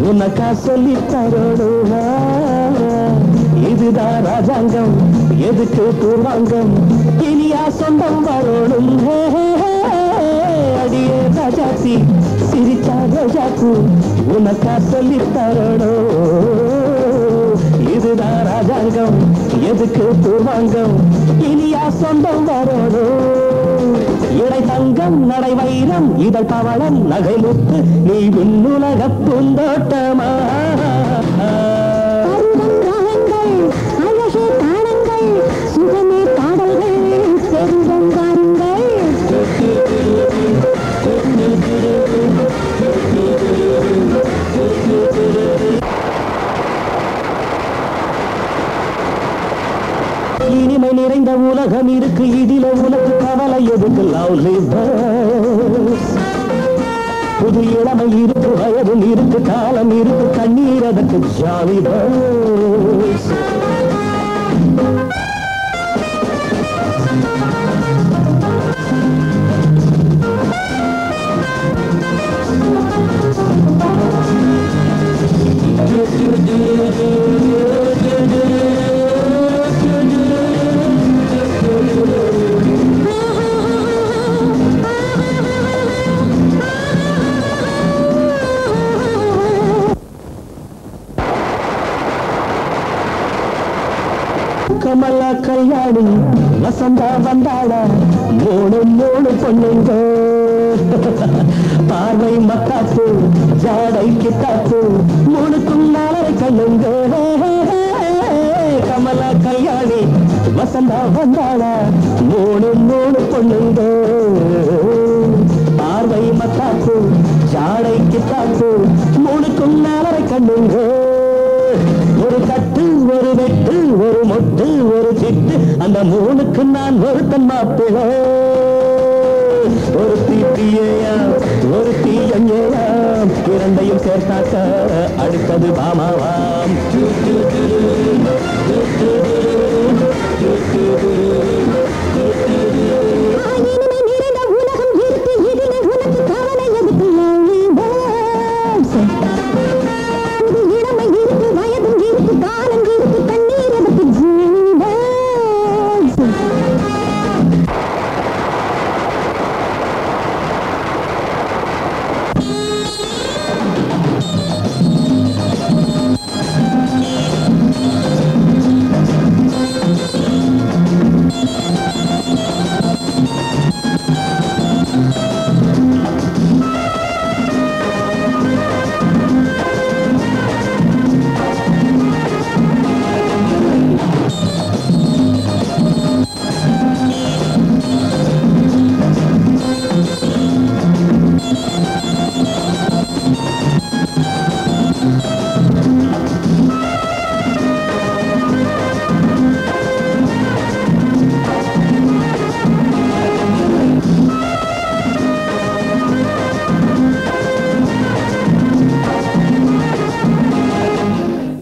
உனக்கா சொல்லி தரணும் இதுதான் ராஜாங்கம் எதுக்கு பூர்வாங்கம் இனியா சொந்தம் வரணும் ஹே, ஹே, ஹே. அடியே ராஜாத்தி சிரிச்சா ரோஜாக்கு உனக்கா சொல்லி தரணும் இதுதான் ராஜாங்கம் எதுக்கு பூர்வாங்கம் இனியா சொந்தம் வரணும் இடை தங்கம் நடை வைரம் இதழ் பவளம் நகை முத்து நீ விண்ணுலக பூந்தோட்டமா பருவங்காலங்கள், அழகே தாளங்கள், சுகமே பாடல்கள், செல்வம் வாருங்கள். இனிமை நிறைந்த உலகம் இருக்கு இதில உனக்கு கவலை எதுக்கு லவ்லி புது இளமை இருக்கு வயதும் இருக்கு காலம் இருக்கு கண்ணீர் அதற்கு ஜாலி கமலா கல்யாணி வசந்தா வந்தாளா மூணு மூணு பொண்ணுங்க பார்வை மத்தாப்பு ஜாடை கித்தாப்பு மூணுக்கும் நாளரை கண்ணுங்க கமலா கல்யாணி வசந்தா வந்தாளா மூணு மூணு பொண்ணுங்க பார்வை மத்தாப்பு ஜாடை கித்தாப்பு மூணுக்கும் நாளரை கண்ணுங்க ஒரு கட்டு ஒரு வெட்டு ஒரு மொட்டு ஒரு சிட்டு அந்த மூணுக்கு நான் ஒருத்தன் மாப்பிள ஒரு தீட்டியேயாம் ஒரு தீயஞ்சேயாம் இரண்டையும் சேர்த்தாக்க அடுத்தது பாமாவாம்